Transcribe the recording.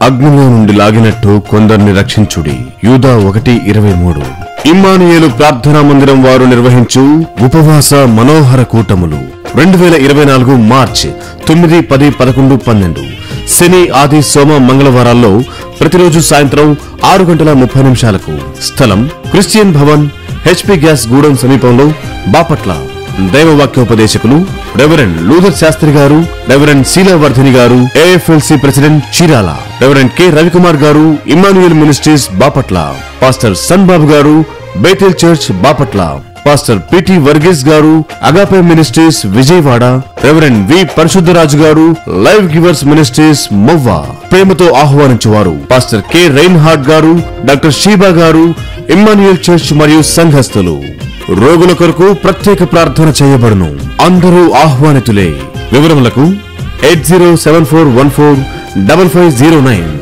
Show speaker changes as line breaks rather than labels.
అగ్నిలో నుండి లాగినట్టు కొందరిని రక్షించుడి యూదా ఒకటి ఇరవై మూడు ఇమ్మానుయేలు ప్రార్థనా మందిరం వారు నిర్వహించు ఉపవాస మనోహర కూటములు రెండు వేల ఇరవై నాలుగు మార్చ్ తొమ్మిది పది పదకొండు పన్నెండు శని ఆది సోమ మంగళవారాల్లో ప్రతిరోజు సాయంత్రం ఆరు గంటల ముప్పై నిమిషాలకు స్థలం క్రిస్టియన్ భవన్ హెచ్పి గ్యాస్ గూడెం సమీపంలో బాపట్ల దైవవాక్యోపదేశకులు reverend Luther Shastri garu reverend Sheelavardhini garu AFLC president Chirala reverend K Ravikumar garu Emmanuel ministries Bapatla pastor Sun Babu garu Bethel church Bapatla pastor PT Varghese garu Agape ministries Vijayawada reverend V Parishuddharaju garu live givers ministries Movva ప్రేమతో ఆహ్వానించువారు pastor K rain heart garu doctor Sheba garu Emmanuel church మరియు సంఘస్థులు రోగుల కొరకు ప్రత్యేక ప్రార్థన చేయబడును అందరూ ఆహ్వానితులే వివరములకు eight zero seven four one four double five zero nine